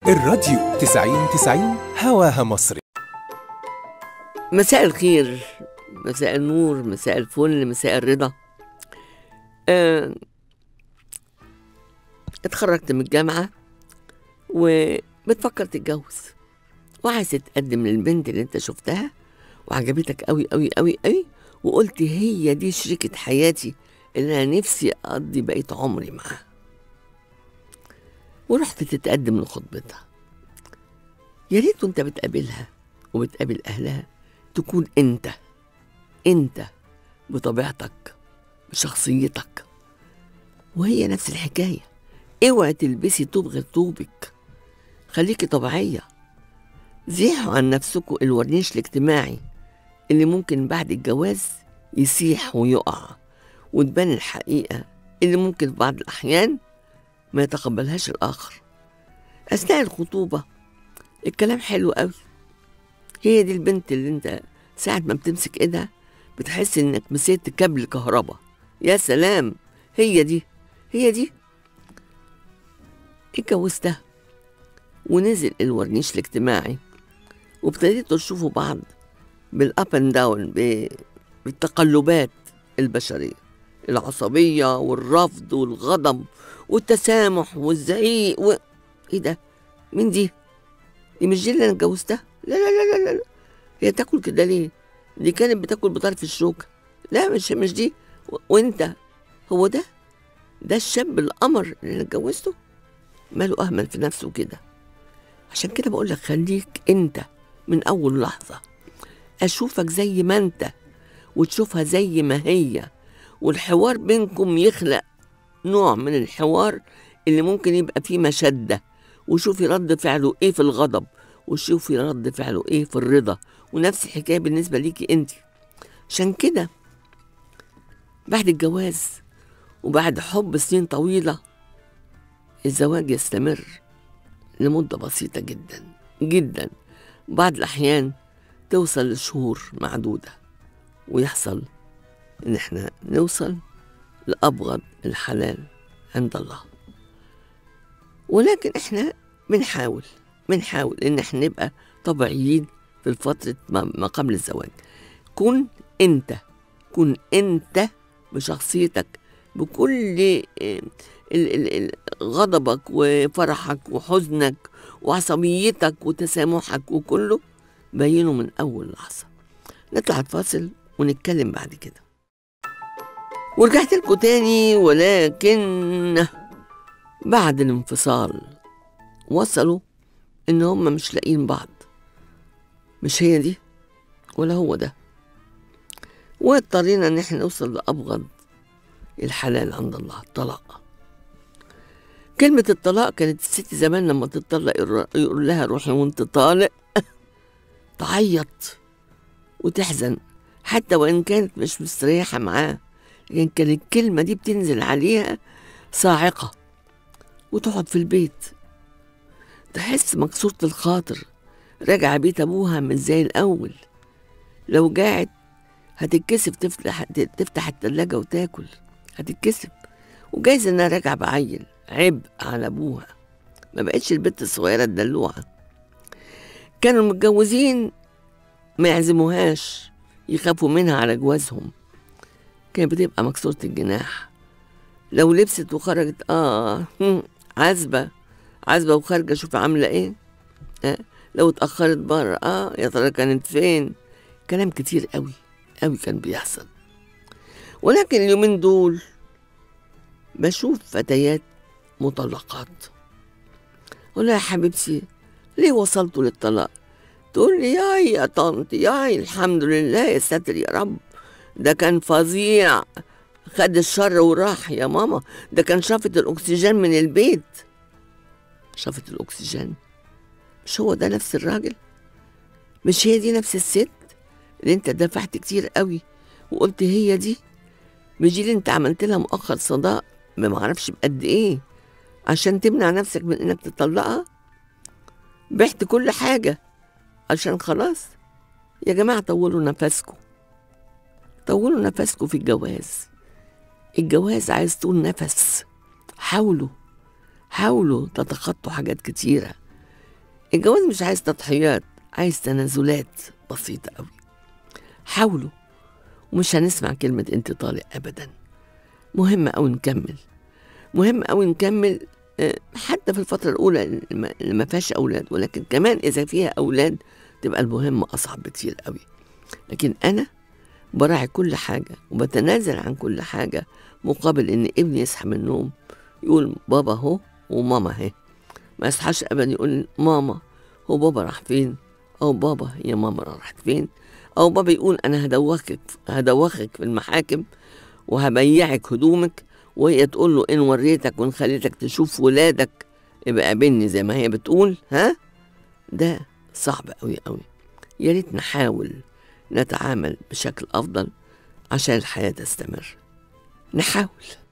الراديو 90 90 هواها مصري مساء الخير مساء النور مساء الفل مساء الرضا آه، اتخرجت من الجامعة وبتفكر تتجوز وعايز تتقدم للبنت اللي انت شفتها وعجبتك قوي قوي قوي قوي وقلت هي دي شريكة حياتي اللي انا نفسي اقضي بقية عمري معاها ورحت تتقدم لخطبتها يا ريت وانت بتقابلها وبتقابل اهلها تكون انت انت بطبيعتك بشخصيتك وهي نفس الحكايه اوعي تلبسي طوب غير طوبك خليكي طبيعيه زيحوا عن نفسكم الورنيش الاجتماعي اللي ممكن بعد الجواز يسيح ويقع وتبان الحقيقه اللي ممكن في بعض الاحيان ما يتقبلهاش الاخر اثناء الخطوبه الكلام حلو قوي هي دي البنت اللي انت ساعة ما بتمسك ايدها بتحس انك مسكت كابل كهرباء يا سلام هي دي هي دي اتجوزتها ونزل الورنيش الاجتماعي وابتديتوا تشوفوا بعض بالاب اند داون بالتقلبات البشريه العصبيه والرفض والغضب والتسامح والزعيق و... ايه ده مين دي دي مش دي اللي انا اتجوزتها لا لا لا لا لا هي تاكل كده ليه دي كانت بتاكل بطرف الشوكة لا مش مش دي و... وانت هو ده ده الشاب القمر اللي انا اتجوزته ماله اهمل في نفسه كده عشان كده بقول لك خليك انت من اول لحظة اشوفك زي ما انت وتشوفها زي ما هي والحوار بينكم يخلق نوع من الحوار اللي ممكن يبقى فيه مشدة وشوفي رد فعله ايه في الغضب وشوفي رد فعله ايه في الرضا ونفس الحكايه بالنسبه ليكي انت عشان كده بعد الجواز وبعد حب سنين طويله الزواج يستمر لمده بسيطه جدا جدا بعض الاحيان توصل لشهور معدوده ويحصل ان احنا نوصل لابغض الحلال عند الله ولكن احنا بنحاول بنحاول ان احنا نبقى طبيعيين في فترة ما ما قبل الزواج كن انت كن انت بشخصيتك بكل ال- ال- ال- غضبك وفرحك وحزنك وعصبيتك وتسامحك وكله بينه من اول لحظة نطلع فاصل ونتكلم بعد كده ورجعت لكم تاني ولكن بعد الانفصال وصلوا ان هم مش لاقيين بعض مش هي دي ولا هو ده واضطرينا ان احنا نوصل لابغض الحلال عند الله الطلاق كلمة الطلاق كانت الست زمان لما تطلق يقر- يقول لها روحي وانت طالق تعيط وتحزن حتى وان كانت مش مستريحة معاه لكن كانت الكلمة دي بتنزل عليها صاعقة وتقعد في البيت تحس مكسورة الخاطر راجعة بيت أبوها مش زي الأول لو جاعت هتتكسف تفتح تفتح التلاجة وتاكل هتتكسف وجايز إنها راجعة بعيل عبء على أبوها ما بقتش البنت الصغيرة الدلوعة كانوا متجوزين ما يعزموهاش يخافوا منها على جوازهم كانت بتبقى مكسورة الجناح لو لبست وخرجت اه هم، عازبة عازبة وخارجة شوف عاملة ايه آه. لو اتأخرت بره اه يا ترى كانت فين كلام كتير قوي قوي كان بيحصل ولكن اليومين دول بشوف فتيات مطلقات أقول لها يا حبيبتي ليه وصلتوا للطلاق تقول لي ياي يا طنط ياي الحمد لله يا ساتر يا رب ده كان فظيع خد الشر وراح يا ماما ده كان شافت الأكسجين من البيت شافت الأكسجين مش هو ده نفس الراجل مش هي دي نفس الست اللي انت دفعت كتير قوي وقلت هي دي مش دي اللي انت عملت لها مؤخر صداق ما معرفش بقد ايه عشان تمنع نفسك من انك تطلقها بعت كل حاجة عشان خلاص يا جماعة طولوا نفسكم طولوا نفسكم في الجواز الجواز عايز طول نفس حاولوا حاولوا تتخطوا حاجات كتيرة الجواز مش عايز تضحيات عايز تنازلات بسيطة قوي حاولوا ومش هنسمع كلمة انت طالق أبدا مهم أوي نكمل مهم أوي نكمل آه، حتى في الفترة الأولى اللي ما- اللي ما فيهاش أولاد ولكن كمان إذا فيها أولاد تبقى المهمة أصعب بكتير قوي لكن أنا براعي كل حاجة وبتنازل عن كل حاجة مقابل إن ابني يصحى من النوم يقول بابا هو وماما اهي ما يصحاش أبدا يقول ماما هو بابا راح فين أو بابا هي ماما راحت فين أو بابا يقول أنا هدوخك هدوخك في المحاكم وهبيعك هدومك وهي تقول له إن وريتك وإن خليتك تشوف ولادك يبقى قابلني زي ما هي بتقول ها ده صعب أوي أوي يا ريت نحاول نتعامل بشكل أفضل عشان الحياة تستمر نحاول